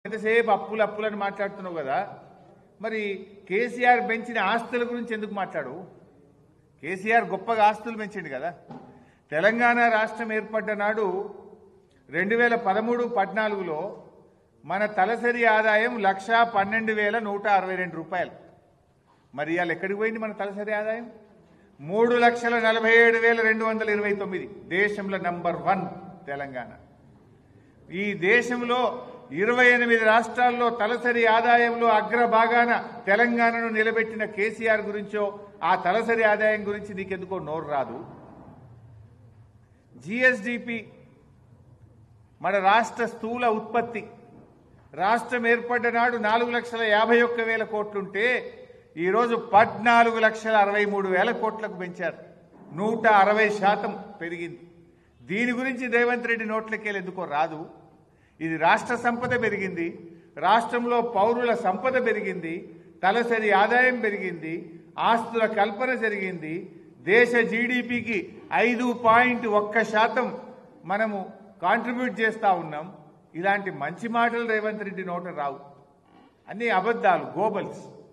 ఎంతసేపు అప్పులు అప్పులని మాట్లాడుతున్నావు కదా మరి కేసీఆర్ పెంచిన ఆస్తుల గురించి ఎందుకు మాట్లాడు కేసీఆర్ గొప్పగా ఆస్తులు పెంచిండు కదా తెలంగాణ రాష్ట్రం ఏర్పడ్డ నాడు రెండు వేల పదమూడు పద్నాలుగులో మన తలసరి ఆదాయం లక్షా పన్నెండు వేల నూట అరవై రెండు రూపాయలు మరి ఇవాళ ఎక్కడికి పోయింది మన తలసరి ఆదాయం మూడు లక్షల నలభై ఏడు వేల రెండు వందల ఇరవై తొమ్మిది దేశంలో నంబర్ వన్ తెలంగాణ ఈ దేశంలో ఇరవై ఎనిమిది రాష్ట్రాల్లో తలసరి ఆదాయంలో అగ్రభాగాన తెలంగాణను నిలబెట్టిన కేసీఆర్ గురించో ఆ తలసరి ఆదాయం గురించి నీకెందుకో నోరు రాదు జిఎస్డిపి మన రాష్ట్ర స్థూల ఉత్పత్తి రాష్ట్రం ఏర్పడ్డ నాడు నాలుగు లక్షల యాభై ఒక్క వేల కోట్లుంటే ఈరోజు పద్నాలుగు లక్షల అరవై మూడు వేల కోట్లకు పెంచారు నూట అరవై శాతం పెరిగింది దీని గురించి రేవంత్ రెడ్డి నోట్లకెళ్ళి ఎందుకో రాదు ఇది రాష్ట్ర సంపద పెరిగింది రాష్ట్రంలో పౌరుల సంపద పెరిగింది తలసరి ఆదాయం పెరిగింది ఆస్తుల కల్పన జరిగింది దేశ జీడిపికి ఐదు పాయింట్ ఒక్క శాతం మనము కాంట్రిబ్యూట్ చేస్తా ఉన్నాం ఇలాంటి మంచి మాటలు రేవంత్ రెడ్డి నోట రావు అన్ని అబద్ధాలు గోబల్స్